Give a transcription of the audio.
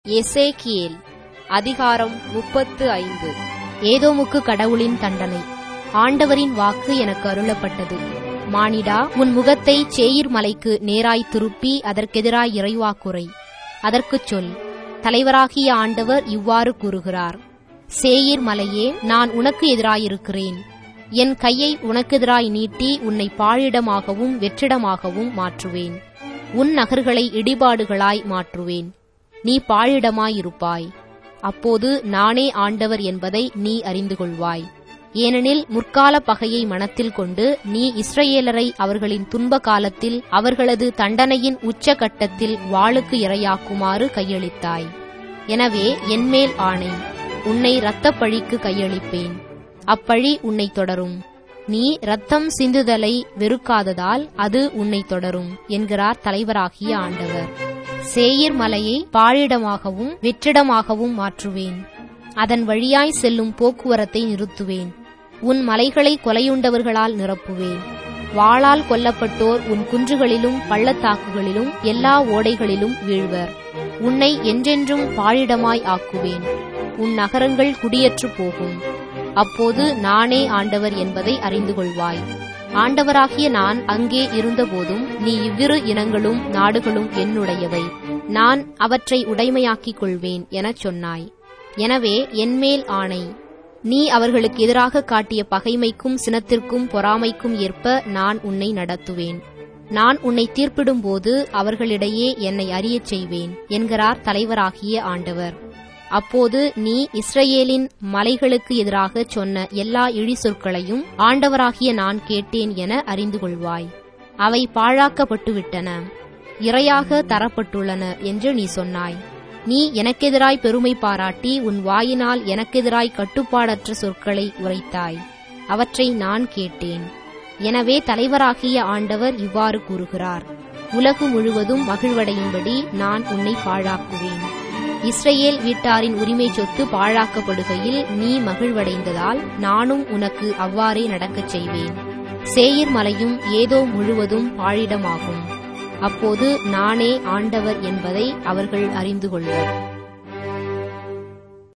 எசேக்கியேல் அதிகாரம் முப்பத்து ஐந்து ஏதோமுக்கு கடவுளின் தண்டனை ஆண்டவரின் வாக்கு எனக்கு அருளப்பட்டது மானிடா உன் முகத்தை சேயீர் மலைக்கு நேராய் திருப்பி அதற்கெதிராய் இறைவாக்குரை அதற்குச் சொல் தலைவராகிய ஆண்டவர் இவ்வாறு கூறுகிறார் சேயீர் மலையே நான் உனக்கு எதிராயிருக்கிறேன் என் கையை உனக்கெதிராய் நீட்டி உன்னை பாழிடமாகவும் வெற்றிடமாகவும் மாற்றுவேன் உன் நகர்களை இடிபாடுகளாய் மாற்றுவேன் நீ பாழிடமாயிருப்பாய் அப்போது நானே ஆண்டவர் என்பதை நீ அறிந்து கொள்வாய் ஏனெனில் முற்கால பகையை மனத்தில் கொண்டு நீ இஸ்ரவேலரை அவர்களின் துன்ப காலத்தில் அவர்களது தண்டனையின் உச்சகட்டத்தில் வாளுக்கு இரையாக்குமாறு கையளித்தாய் எனவே என்மேல் ஆணை உன்னை இரத்தப் பழிக்கு கையளிப்பேன் அப்பழி உன்னை தொடரும் நீ இரத்தம் சிந்துதலை வெறுக்காததால் அது உன்னை தொடரும் என்கிறார் தலைவராகிய ஆண்டவர் சேயீர் மலையை பாழிடமாகவும் வெற்றிடமாகவும் மாற்றுவேன் அதன் வழியாய் செல்லும் போக்குவரத்தை நிறுத்துவேன் உன் மலைகளை கொலையுண்டவர்களால் நிரப்புவேன் வாளால் கொல்லப்பட்டோர் உன் குன்றுகளிலும் பள்ளத்தாக்குகளிலும் எல்லா ஓடைகளிலும் வீழ்வர் உன்னை என்றென்றும் பாழிடமாய் ஆக்குவேன் உன் நகரங்கள் குடியற்று போகும் அப்போது நானே ஆண்டவர் என்பதை அறிந்து கொள்வாய் ஆண்டவராகிய நான் அங்கே இருந்தபோதும் நீ இவ்விரு இனங்களும் நாடுகளும் என்னுடையவை நான் அவற்றை உடைமையாக்கிக் கொள்வேன் எனச் சொன்னாய் எனவே என்மேல் ஆணை நீ அவர்களுக்கு எதிராக காட்டிய பகைமைக்கும் சினத்திற்கும் பொறாமைக்கும் ஏற்ப நான் உன்னை நடத்துவேன் நான் உன்னை தீர்ப்பிடும்போது அவர்களிடையே என்னை அறியச் செய்வேன் என்கிறார் தலைவராகிய ஆண்டவர் அப்போது நீ இஸ்ரவேலின் மலைகளுக்கு எதிராக சொன்ன எல்லா இழி சொற்களையும் ஆண்டவராகிய நான் கேட்டேன் என அறிந்து கொள்வாய் அவை பாழாக்கப்பட்டுவிட்டன இரையாக தரப்பட்டுள்ளன என்று நீ சொன்னாய் நீ எனக்கெதிராய் பெருமை பாராட்டி உன் வாயினால் எனக்கெதிராய் கட்டுப்பாடற்ற சொற்களை உரைத்தாய் அவற்றை நான் கேட்டேன் எனவே தலைவராகிய ஆண்டவர் இவ்வாறு கூறுகிறார் உலகு முழுவதும் மகிழ்வடையும்படி நான் உன்னை பாழாக்குவேன் இஸ்ரேல் வீட்டாரின் உரிமை சொத்து பாழாக்கப்படுகையில் நீ மகிழ்வடைந்ததால் நானும் உனக்கு அவ்வாறே நடக்கச் செய்வேன் சேயிர் மலையும் ஏதோ முழுவதும் பாழிடமாகும் அப்போது நானே ஆண்டவர் என்பதை அவர்கள் அறிந்து கொள்வர்